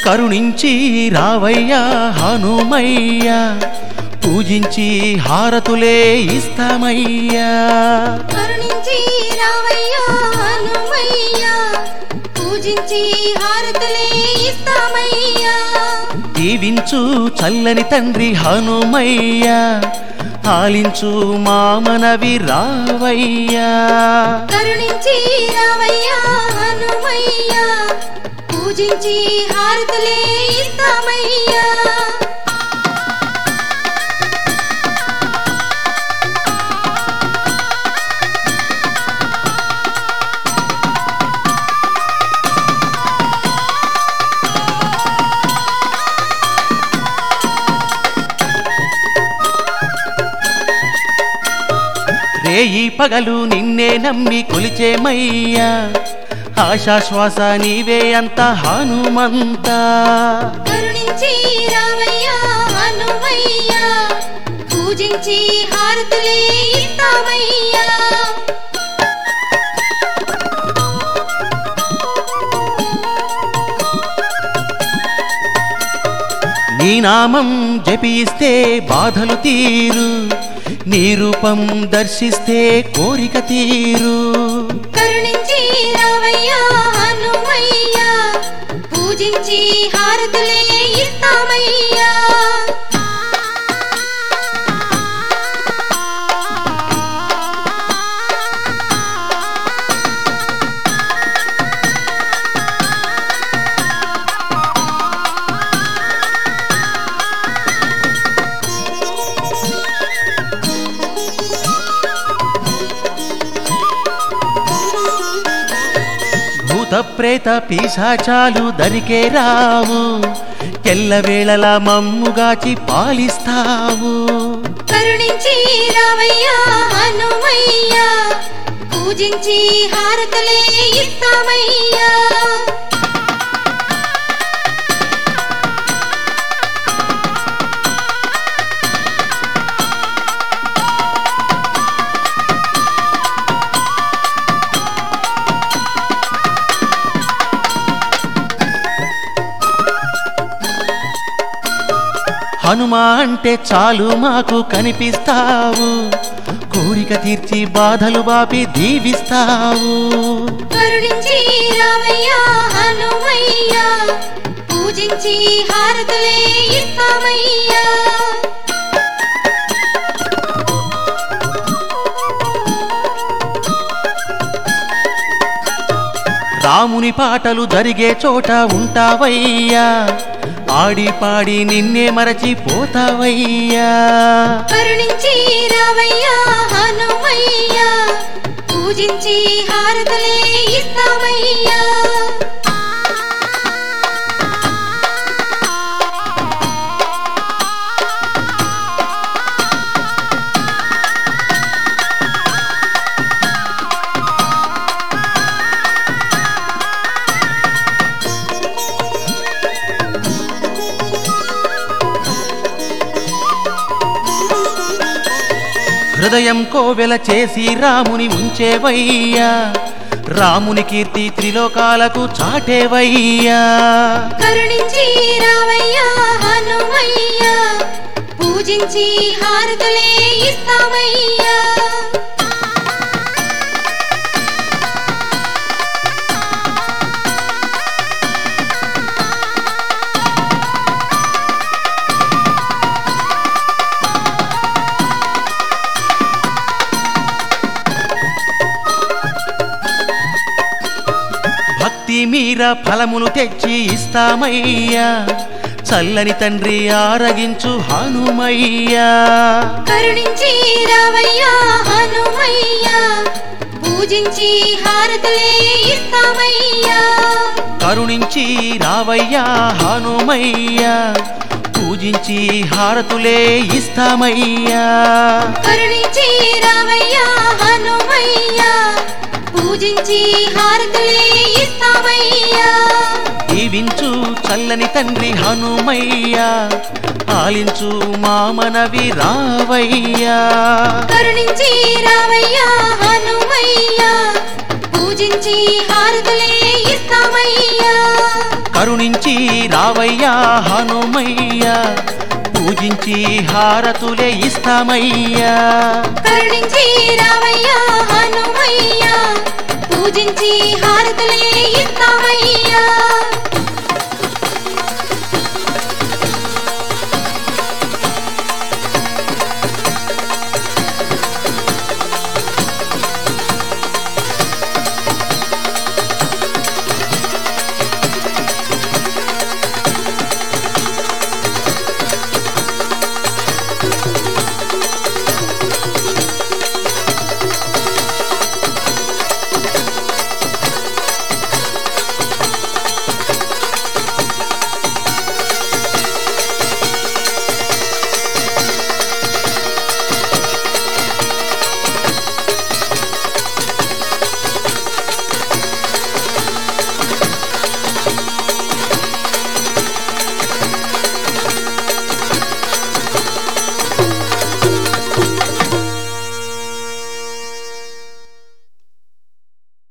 కరుణించి రావయ్యా హనుమయ్యా పూజించి హారతులే ఇస్తామయ్యా కరుణించి రావయ్యా హనుమయ్యా పూజించి హారతులే ఇస్తామయ్యా దీవించు చల్లని తండ్రి హనుమయ్యా ఆలించు మా మనవి రావయ్యా కరుణించి రావయ్యా హనుమయ్యా పూజించి హారతులే ఇస్తామయ్యా రేయి పగలు నిన్నే నమ్మి కొలిచేమయ్యా ఆశాశ్వాస నీవే అంత హనుమంత కరుణించి రావయ్యా హనుమయ్యా పూజించి హారతులే ఇస్తామయ్యా నీ నామం జపిస్తే బాధలు తీరు నీ రూపం దర్శిస్తే కోరిక తీరు కరుణించి రావయ్యా హనుమయ్యా పూజించి హారతులే ఇస్తామయ్యా భూత ప్రేత పీశాచాలు దరికే రావు ఎల్లవేళలా మమ్ముగాచి పాలిస్తావు కరుణించి రావయ్యా హనుమయ్యా పూజించి హారతులే ఇస్తామయ్యా హనుమా అంటే చాలు మాకు కనిపిస్తావు కోరిక తీర్చి బాధలు బాపి దీవిస్తావు కరుణించి రావయ్యా హనుమయ్యా పూజించి హారతులే ఇస్తామయ్యా రాముని పాటలు జరిగే చోట ఉంటావయ్యా ఆడి పాడి నిన్నే మరచిపోతావయ్యా కరుణించి రావయ్యా హనుమయ్యా పూజించి హారతులే ఇస్తామయ్యా హృదయం కోవెల చేసి రాముని ఉంచేవయ్యా రాముని కీర్తి త్రిలోకాలకు చాటేవయ్యా కరుణించి రావయ్యా హనుమయ్యా పూజించి హారతులే ఇస్తామయ్యా భక్తి మీర ఫలములు తెచ్చి ఇస్తామయ్యా చల్లని తండ్రి ఆరగించు హనుమయ్యా కరుణించి రావయ్యా హనుమయ్యా పూజించి హారతులే ఇస్తామయ్యా కరుణించి రావయ్యా హనుమయ్యా పూజించి హారతులే ఇస్తామయ్యా కరుణించి రావయ్యా హనుమయ్యా పూజించి హారతులే ఇస్తామయ్యా దీవించు చల్లని తండ్రి హనుమయ్యా ఆలించు మా మనవి రావయ్యా కరుణించి రావయ్యా హనుమయ్యా పూజించి హారతులే ఇస్తామయ్యా కరుణించి రావయ్యా హనుమయ్యా పూజించి హారతులే ఇస్తామయ్యా కరుణించి రావయ్యా హనుమయ్యా పూజించి హారతులే ఇస్తామయ్యా